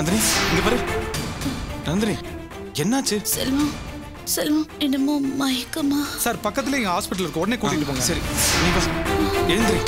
நந்தினி இங்க பாரு நந்தினி என்னாச்சு செல்வம் செல்வம் என்னமோ மயக்கமா சார் பக்கத்துல எங்க ஹாஸ்பிட்டல் இருக்கு உடனே கூட்டிட்டு போங்க சரி நீ வா எழுந்திரி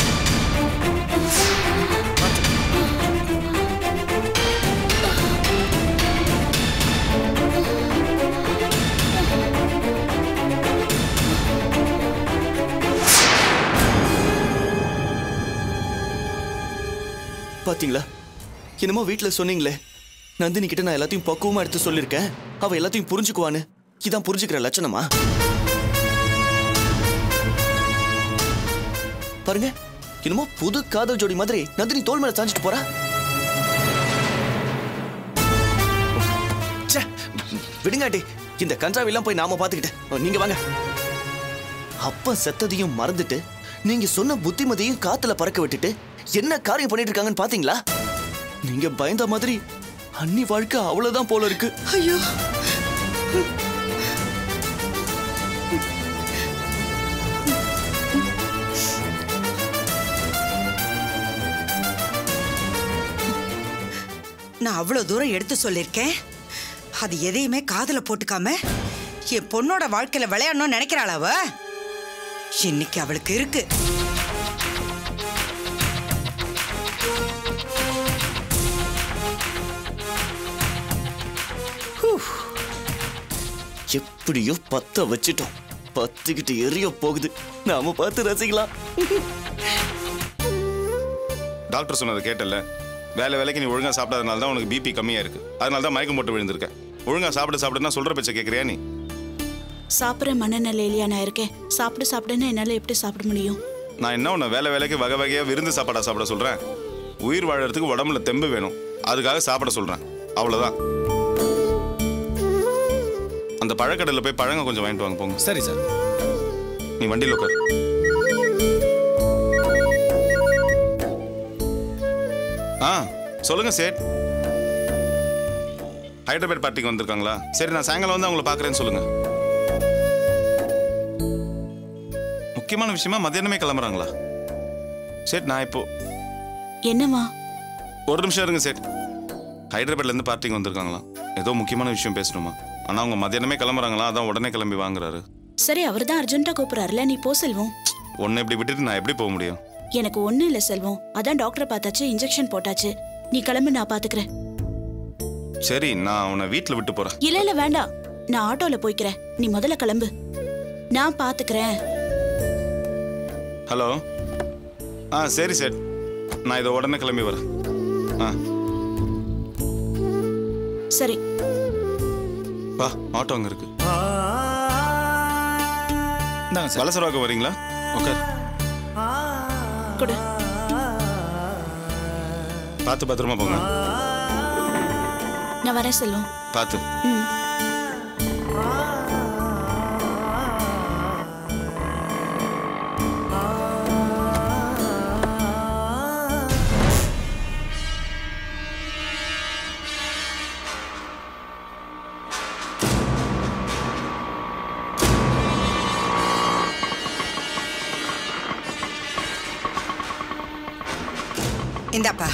பாத்தீங்களா என்னமோ வீட்ல சொன்னீங்களே நந்தினி கிட்ட நான் எல்லாத்தையும் பக்குவமா எடுத்து சொல்லியிருக்கேன் அவ எல்லாத்தையும் புரிஞ்சுக்குவான்னு இதான் புரிஞ்சுக்கிற லட்சணமா பாருங்க என்னமோ புது காதல் ஜோடி மாதிரி நந்தினி தோல் மேல சாஞ்சிட்டு போறா ச்சே, விடுங்காட்டி இந்த கன்றாவெல்லாம் போய் நாம பாத்துக்கிட்டு நீங்க வாங்க அப்ப செத்ததையும் மறந்துட்டு நீங்க சொன்ன புத்திமதியும் காத்துல பறக்க விட்டுட்டு என்ன காரியம் பண்ணிட்டு இருக்காங்கன்னு பாத்தீங்களா நீங்க பயந்த மாதிரி அன்னி வாழ்க்கை அவ்வளவுதான் போல இருக்கு ஐயோ நான் அவ்வளவு தூரம் எடுத்து சொல்லியிருக்கேன் அது எதையுமே காதுல போட்டுக்காம என் பொண்ணோட வாழ்க்கையில விளையாடணும்னு நினைக்கிறாள் அவ இன்னைக்கு அவளுக்கு இருக்கு எப்படியோ பத்த வச்சிட்டோம் பத்துக்கிட்டு எரிய போகுது நாம பார்த்து ரசிக்கலாம் டாக்டர் சொன்னதை கேட்டல வேலை வேலைக்கு நீ ஒழுங்கா சாப்பிடாதனால தான் உனக்கு பிபி கம்மியா இருக்கு அதனால தான் மயக்கம் போட்டு விழுந்திருக்க ஒழுங்கா சாப்பிட சாப்பிடுனா சொல்ற பேச்ச கேக்குறியா நீ சாப்பிட்ற மனநிலையிலயா நான் இருக்கேன் சாப்பிடு சாப்பிடுன்னு என்னால எப்படி சாப்பிட முடியும் நான் என்ன உன்னை வேலை வேலைக்கு வகை வகையா விருந்து சாப்பாடா சாப்பிட சொல்றேன் உயிர் வாழறதுக்கு உடம்புல தெம்பு வேணும் அதுக்காக சாப்பிட சொல்றேன் அவ்வளவுதான் அந்த பழக்கடையில் போய் பழங்க கொஞ்சம் வாங்கிட்டு வாங்க போங்க சரி சார் நீ வண்டியில் உட்கார் ஆ சொல்லுங்க சேட் ஹைதராபாத் பார்ட்டிக்கு வந்திருக்காங்களா சரி நான் சாயங்காலம் வந்து அவங்கள பார்க்குறேன்னு சொல்லுங்க முக்கியமான விஷயமா மத்தியானமே கிளம்புறாங்களா சேட் நான் இப்போ என்னம்மா ஒரு நிமிஷம் இருங்க சேட் ஹைதராபாத்ல இருந்து பார்ட்டிக்கு வந்திருக்காங்களாம் ஏதோ முக்கியமான விஷயம் பேசணுமா ஆனா அவங்க மத்தியானமே கிளம்புறாங்களா அதான் உடனே கிளம்பி வாங்குறாரு சரி அவர் தான் அர்ஜென்ட்டா கூப்பிடுறாருல நீ போ செல்வம் உன்னை இப்படி விட்டுட்டு நான் எப்படி போக முடியும் எனக்கு ஒண்ணும் இல்ல செல்வம் அதான் டாக்டர் பார்த்தாச்சு இன்ஜெக்ஷன் போட்டாச்சு நீ கிளம்பு நான் பாத்துக்கிறேன் சரி நான் உன்னை வீட்டில் விட்டு போறேன் இல்ல இல்ல வேண்டாம் நான் ஆட்டோல போய்க்கிறேன் நீ முதல்ல கிளம்பு நான் பாத்துக்கிறேன் ஹலோ ஆ சரி சேட் நான் இதை உடனே கிளம்பி வரேன் ஆ சரி வா ஆட்டோ அங்கே இருக்கு இந்தாங்க சார் வலசரவாக்கம் வரீங்களா ஓகே கொடு பார்த்து பத்திரமா போங்க நான் வரேன் செல்வம் பார்த்து ம் இந்தாப்பா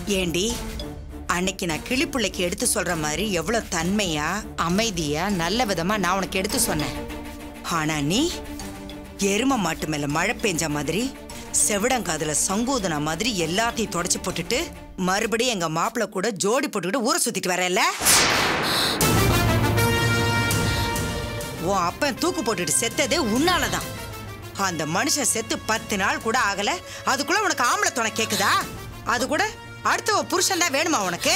ஏண்டி அன்னைக்கு நான் கிளிப்புள்ளைக்கு எடுத்து சொல்ற மாதிரி எவ்வளவு தன்மையா அமைதியா நல்ல விதமா நான் உனக்கு எடுத்து சொன்னேன் ஆனா நீ எரும மாட்டு மேல மழை பெஞ்ச மாதிரி செவிடங்காதுல சங்கூதன மாதிரி எல்லாத்தையும் தொடச்சு போட்டுட்டு மறுபடியும் எங்க மாப்பிள்ள கூட ஜோடி போட்டுக்கிட்டு ஊரை சுத்திட்டு வரல உன் அப்பன் தூக்கு போட்டுட்டு செத்ததே உன்னாலதான் அந்த மனுஷன் செத்து பத்து நாள் கூட ஆகல அதுக்குள்ள உனக்கு ஆம்பளை துணை கேக்குதா அது கூட அடுத்த புருஷன் தான் வேணுமா உனக்கு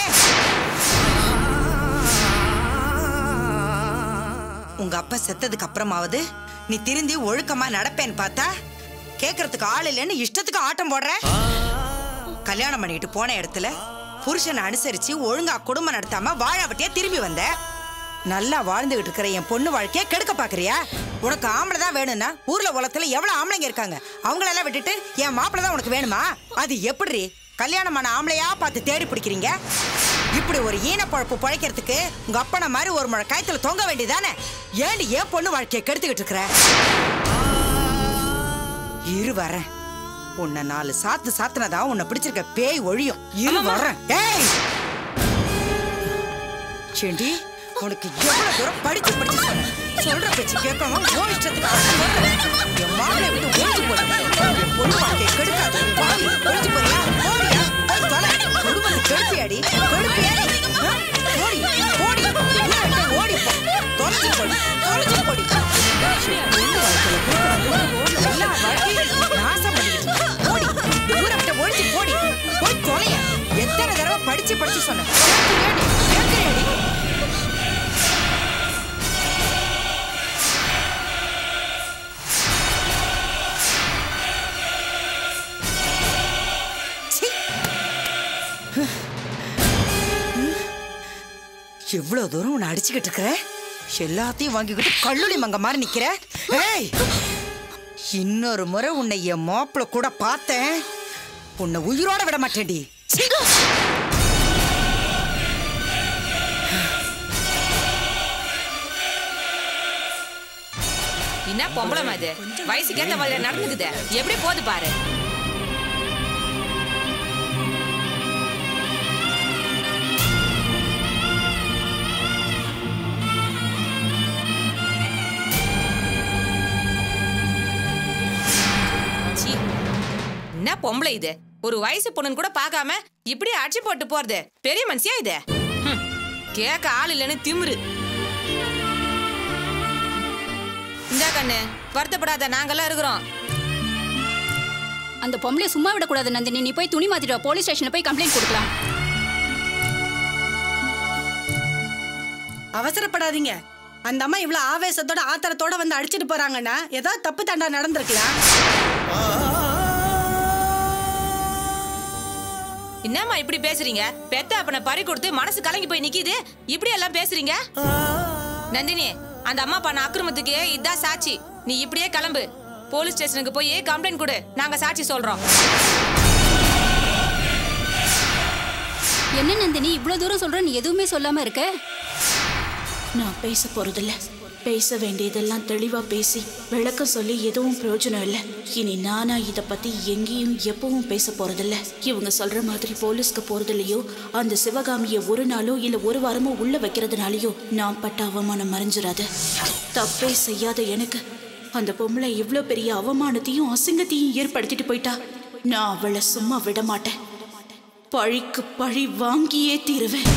உங்க அப்பா செத்ததுக்கு அப்புறமாவது நீ திருந்தி ஒழுக்கமா நடப்பேன்னு பார்த்தா கேக்குறதுக்கு ஆள் இல்லைன்னு இஷ்டத்துக்கு ஆட்டம் போடுற கல்யாணம் பண்ணிட்டு போன இடத்துல புருஷனை அனுசரிச்சு ஒழுங்கா குடும்பம் நடத்தாம வாழாவட்டியா திரும்பி வந்த நல்லா வாழ்ந்துகிட்டு இருக்கிற என் பொண்ணு வாழ்க்கைய கெடுக்க பாக்குறியா உனக்கு ஆம்பளை தான் வேணும்னா ஊர்ல உலகத்துல எவ்வளவு ஆம்பளைங்க இருக்காங்க அவங்களெல்லாம் விட்டுட்டு என் மாப்பிள்ளை தான் உனக்கு வேணுமா அது எப்படி கல்யாணமான ஆம்பளையா பார்த்து தேடி பிடிக்கிறீங்க இப்படி ஒரு ஈன பழப்பு பழைக்கிறதுக்கு உங்க அப்பனை மாதிரி ஒரு முறை கயத்துல தொங்க வேண்டியதானே ஏண்டி ஏன் பொண்ணு வாழ்க்கையை கெடுத்துக்கிட்டு இருக்கிற இரு வரேன் உன்னை நாலு சாத்து சாத்துனதா உன்னை பிடிச்சிருக்க பேய் ஒழியும் இரு வரேன் ஏய் செண்டி உனக்கு எவ்வளவு தூரம் படிச்சு படிச்சு சொன்னேன் சொல்ற பேச்சு கேட்காம ஓ இஷ்டத்துக்கு ஆட்டம் போடுற. என் மாமனை விட்டு ஒழிச்சு போடு என் பொண்ணு வாழ்க்கையை கெடுக்காது வாடி, ஒழிச்சு போறியா போடியா போய் தொலை குடும்பத்தை கெடுப்பியாடி கெடுப்பியாடி ஆ? ஓடி ஓடி ஊரை விட்டு ஓடி போ தொலைஞ்சு போடி தொலைஞ்சு போடி என் பொண்ணு வாழ்க்கையில கொடுக்கறது எல்லா வாழ்க்கையும் நாசம் பண்ணிக்கிட்டு இருக்க. ஓடி இந்த ஊரை விட்டு ஒழிச்சு போடி போய் தொலைய எத்தனை தடவை படிச்சு படிச்சு சொன்னேன் கேட்கிறியாடி? கேட்கிறியாடி? சீ. எவ்வளவு தூரம் உன்னை அடிச்சுக்கிட்டு இருக்கிற எல்லாத்தையும் வாங்கிக்கிட்டு கல்லூரி மங்க மாதிரி நிக்கிற ஏய் இன்னொரு முறை உன்னை என் மாப்பிள கூட பார்த்தேன் உன்னை உயிரோட விட மாட்டேன்டி சீ. என்ன பொம்பளை இது வயசுக்கு ஏத்த மாதிரி நடந்துக்குது எப்படி போகுது பாரு சீ, என்ன பொம்பளை இது ஒரு வயசு பொண்ணுன்னு கூட பார்க்காம இப்படி அடிச்சு போட்டு போறது பெரிய மனுஷியா இது ஹம், கேட்க ஆள் இல்லைன்னு திமிரு இந்தா கண்ணு வருத்தப்படாத நாங்கெல்லாம் இருக்கிறோம் அந்த பொம்பளை சும்மா விடக்கூடாது நந்தினி நீ போய் துணி மாத்திட்டு வா. போலீஸ் ஸ்டேஷன்ல போய் கம்ப்ளைண்ட் கொடுக்கலாம் அவசரப்படாதீங்க அந்த அம்மா இவ்வளவு ஆவேசத்தோட ஆத்திரத்தோட வந்து அடிச்சிட்டு போறாங்கன்னா ஏதாவது தப்பு தண்டா நடந்திருக்கலாம் என்னம்மா இப்படி பேசுறீங்க பெத்த அப்பனை பறி கொடுத்து மனசு கலங்கி போய் நிக்குது இப்படி எல்லாம் பேசுறீங்க நந்தினி அந்த அம்மா பண்ண அக்கிரமத்துக்கு இதான் சாட்சி நீ இப்படியே கிளம்பு போலீஸ் ஸ்டேஷனுக்கு போய் கம்ப்ளைண்ட் கொடு நாங்க சாட்சி சொல்றோம் என்ன நந்தினி இவ்வளவு தூரம் சொல்ற நீ எதுவுமே சொல்லாம இருக்க நான் பேச போறதில்ல பேச வேண்டியதெல்லாம் தெளிவா பேசி விளக்கம் சொல்லி எதுவும் பிரயோஜனம் இல்லை இனி நானா இத பத்தி எங்கேயும் எப்பவும் பேச போறதில்ல இவங்க சொல்ற மாதிரி போலீஸ்க்கு போறதுலயோ அந்த சிவகாமிய ஒரு நாளோ இல்ல ஒரு வாரமோ உள்ள வைக்கிறதுனாலயோ நான் பட்ட அவமானம் மறைஞ்சிராது தப்பே செய்யாத எனக்கு அந்த பொம்பளை இவ்ளோ பெரிய அவமானத்தையும் அசிங்கத்தையும் ஏற்படுத்திட்டு போயிட்டா நான் அவளை சும்மா விட மாட்டேன் பழிக்கு பழி வாங்கியே தீருவேன்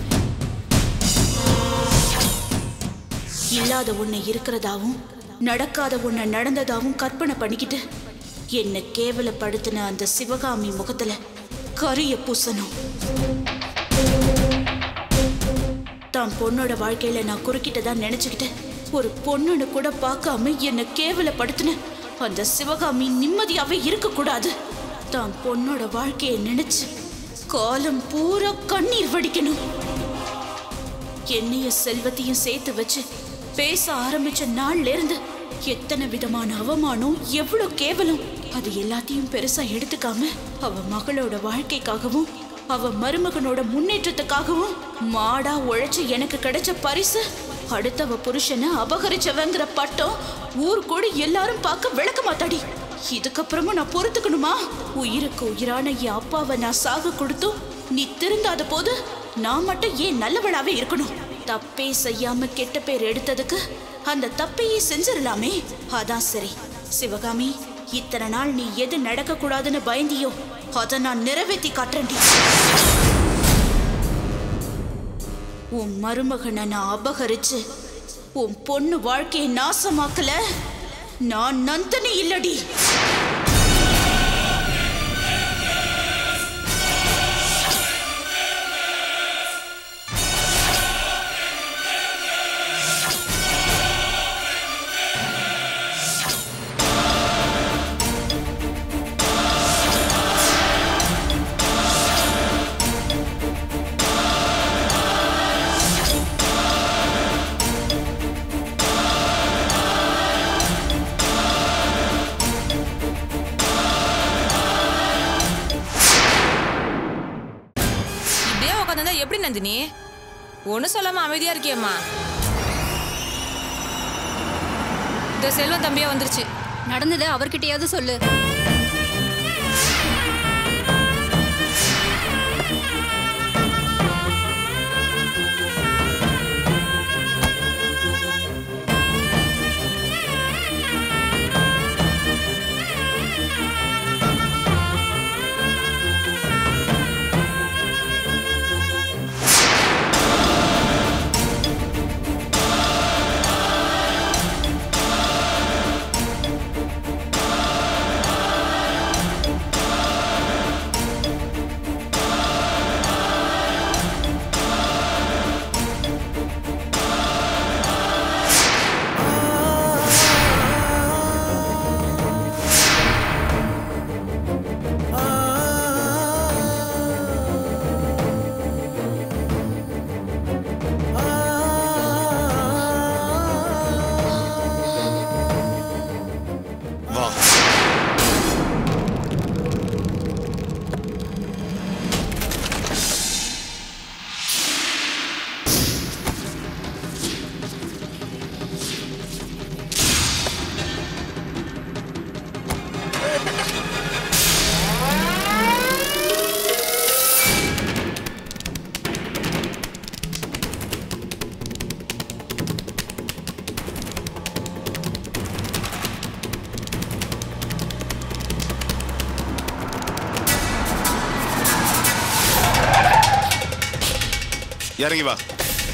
இல்லாத ஒண்ணு இருக்கிறதாவும் நடக்காத ஒண்ணு நடந்ததாவும் கற்பனை பண்ணிக்கிட்டு என்னை கேவலப்படுத்தின அந்த சிவகாமி முகத்துல கரிய பூசணும் தான் பொண்ணோட வாழ்க்கையில நான் குறுக்கிட்டதா நினைச்சுக்கிட்டு ஒரு பொண்ணுன்னு கூட பார்க்காம என்னை கேவலப்படுத்தின அந்த சிவகாமி நிம்மதியாவே இருக்கக்கூடாது தான் பொண்ணோட வாழ்க்கையை நினைச்சு காலம் பூரா கண்ணீர் வடிக்கணும் என்னைய செல்வத்தையும் சேர்த்து வச்சு பேச ஆரம்பிச்ச நாள்ல இருந்து எத்தனை விதமான அவமானம் எவ்வளவு கேவலம் அது எல்லாத்தையும் பெருசா எடுத்துக்காம அவ மகளோட வாழ்க்கைக்காகவும் அவ மருமகனோட முன்னேற்றத்துக்காகவும் மாடா உழைச்சு எனக்கு கிடைச்ச பரிசு அடுத்தவ புருஷனை அபகரிச்சவங்கிற பட்டம் ஊர் கூட எல்லாரும் பார்க்க விளக்க மாட்டாடி இதுக்கப்புறமா நான் பொறுத்துக்கணுமா உயிருக்கு உயிரான என் அப்பாவை நான் சாக கொடுத்தும் நீ திருந்தாத போது நான் மட்டும் ஏன் நல்லவளாவே இருக்கணும் தப்பே செய்யாம கெட்ட பேர் எடுத்ததுக்கு அந்த தப்பையே செஞ்சிடலாமே அதான் சரி சிவகாமி இத்தனை நாள் நீ எது நடக்க கூடாதுன்னு பயந்தியோ அதை நான் நிறைவேற்றி காட்டுறேன்டி உன் மருமகனை நான் அபகரிச்சு உன் பொண்ணு வாழ்க்கையை நாசமாக்கல நான் நந்தனி இல்லடி இப்படியே உட்காந்துருந்தா எப்படி நந்தினி ஒன்றும் சொல்லாம அமைதியா இருக்கியம்மா இந்த செல்வம் தம்பியா வந்துருச்சு நடந்ததை அவர்கிட்டயாவது சொல்லு வா இறங்கி வா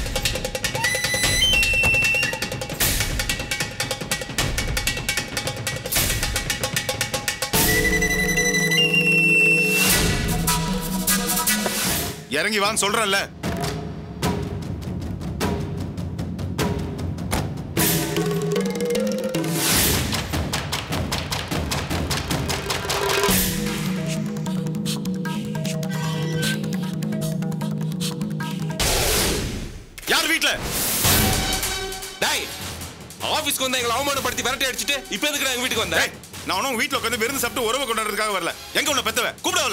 இறங்கி வான்னு சொல்றேன்ல யார் வீட்ல டேய் ஆபீஸ்க்கு வந்து எங்களை அவமானப்படுத்தி விரட்டி அடிச்சிட்டு இப்போ எதுக்கு எங்க வீட்டுக்கு வந்தேன் டேய், நான் உனக்கு உங்க வீட்ல உட்காந்து விருந்து சாப்பிட்டு உறவு கொண்டாடுறதுக்காக வரல எங்க உன்னை பெத்தவ கூப்பிடவல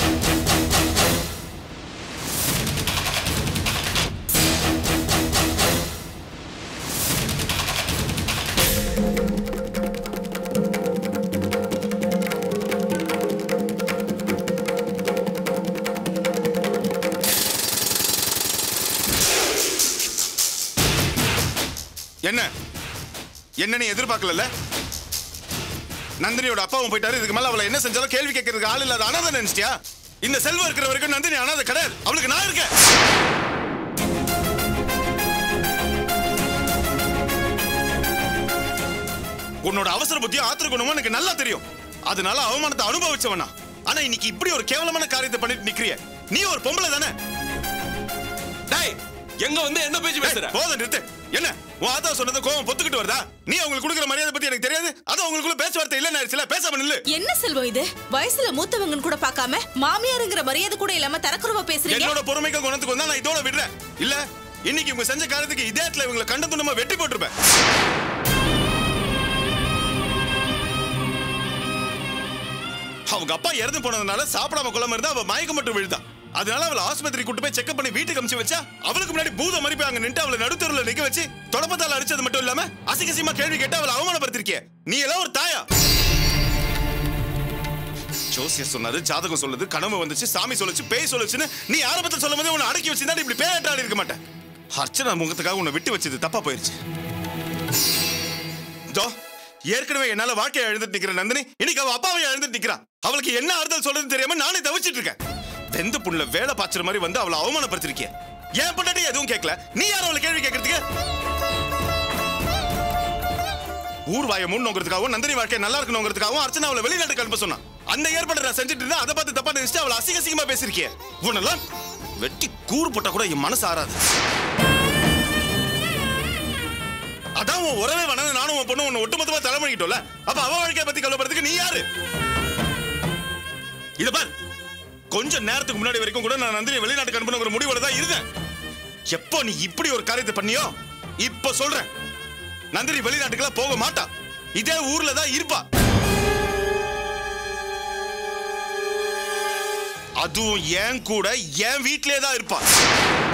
என்ன என்ன நீ எதிர்பார்க்கல நந்தினியோட அப்பாவும் போயிட்டாரு இதுக்கு மேல அவளை என்ன செஞ்சாலும் கேள்வி கேட்கறதுக்கு ஆள் இல்லாத அனாதை நினைச்சிட்டியா இந்த செல்வம் இருக்கிற வரைக்கும் நந்தினி அனாதை கிடையாது அவளுக்கு நான் இருக்கேன் உன்னோட அவசர புத்தி ஆத்திர குணமும் எனக்கு நல்லா தெரியும் அதனால அவமானத்தை அனுபவிச்சவனா ஆனா இன்னைக்கு இப்படி ஒரு கேவலமான காரியத்தை பண்ணிட்டு நிக்கிறிய நீ ஒரு பொம்பளை தானே டேய் எங்க வந்து என்ன பேச்சு பேசுற போதும் நிறுத்து என்ன உன் ஆத்தா சொன்னது கோவம் பொத்துக்கிட்டு வருதா நீ அவங்களுக்கு கொடுக்குற மரியாதை பத்தி எனக்கு தெரியாது அது அவங்களுக்குள்ள பேச்சுவார்த்தை இல்லைன்னு ஆயிடுச்சுல பேசாம நில்லு என்ன செல்வம் இது வயசுல மூத்தவங்கன்னு கூட பார்க்காம மாமியாருங்கிற மரியாதை கூட இல்லாம தரக்குறவா பேசுறீங்க என்னோட பொறுமைக்கு குணத்துக்கு வந்தா நான் இதோட விடுறேன் இல்ல இன்னைக்கு இவங்க செஞ்ச காரியத்துக்கு இதே இடத்துல இவங்களை கண்ட துண்டமா வெட்டி போட்டிருப்பேன் அவங்க அப்பா இறந்து போனதுனால சாப்பிடாம கொள்ளாம இருந்தா அவ மயக்கம் மட்டும் விழுதா அதனால அவளை ஆஸ்பத்திரி கூட்டு போய் செக்அப் பண்ணி வீட்டுக்கு அமிச்சு வச்சா அவளுக்கு முன்னாடி பூத மாதிரி போய் அங்க நின்று அவளை நடுத்தருல நிக்க வச்சு தொடப்பத்தால அடிச்சது மட்டும் இல்லாம அசிங்கசியமா கேள்வி கேட்டு அவளை அவமானப்படுத்திருக்கிய நீ எல்லாம் ஒரு தாயா ஜோசியர் சொன்னாரு ஜாதகம் சொல்லுது கனவு வந்துச்சு சாமி சொல்லுச்சு பேய் சொல்லுச்சுன்னு நீ ஆரம்பத்தில் சொல்லும் போதே உன்னை அடக்கி வச்சிருந்தா இப்படி பேயாட்டாடி இருக்க மாட்டேன் அர்ச்சனா முகத்துக்காக உன்னை விட்டு வச்சது தப்பா போயிருச்சு ஜோ ஏற்கனவே என்னால வாழ்க்கையை எழுந்துட்டு நிக்கிற நந்தினி இன்னைக்கு அவ அப்பாவை எழுந்துட்டு நிக்கிறா அவளுக்கு என்ன ஆறுதல் சொல்றதுன்னு தெரியாம நானே தவிச்சிட்டு இருக்கேன் வெந்த புண்ணுல வேலை பாய்ச்சுற மாதிரி வந்து அவளை அவமானப்படுத்திருக்கிய ஏன் பொண்டாட்டி எதுவும் கேட்கல நீ யார் அவளை கேள்வி கேட்கறதுக்கு ஊர் வாய மூணுங்கிறதுக்காகவும் நந்தினி வாழ்க்கை நல்லா இருக்கணுங்கிறதுக்காகவும் அர்ச்சனா அவளை வெளிநாட்டுக்கு அனுப்ப சொன்னான் அந்த ஏற்பாடு நான் செஞ்சுட்டு இருந்தா அதை பார்த்து தப்பா நினைச்சு அவளை அசிங்க அசிங்கமா பேசிருக்கிய உன்னெல்லாம் வெட்டி கூறு போட்டா கூட என் மனசு ஆறாது அதான் உன் உறவே வேணாம் நானும் உன் பொண்ணு உன்னை ஒட்டுமொத்தமா தலைமணிக்கிட்டோம்ல அப்ப அவ வாழ்க்கைய பத்தி கவலைப்படுறதுக்கு நீ யாரு இத பார் கொஞ்ச நேரத்துக்கு முன்னாடி வரைக்கும் கூட நான் நந்தினி வெளிநாட்டுக்கு அனுப்பணுங்கிற முடிவோட தான் இருந்தேன் எப்போ நீ இப்படி ஒரு காரியத்தை பண்ணியோ இப்ப சொல்றேன் நந்தினி வெளிநாட்டுக்கெல்லாம் போக மாட்டா இதே ஊர்ல தான் இருப்பா அதுவும் என் கூட என் வீட்டிலே தான் இருப்பா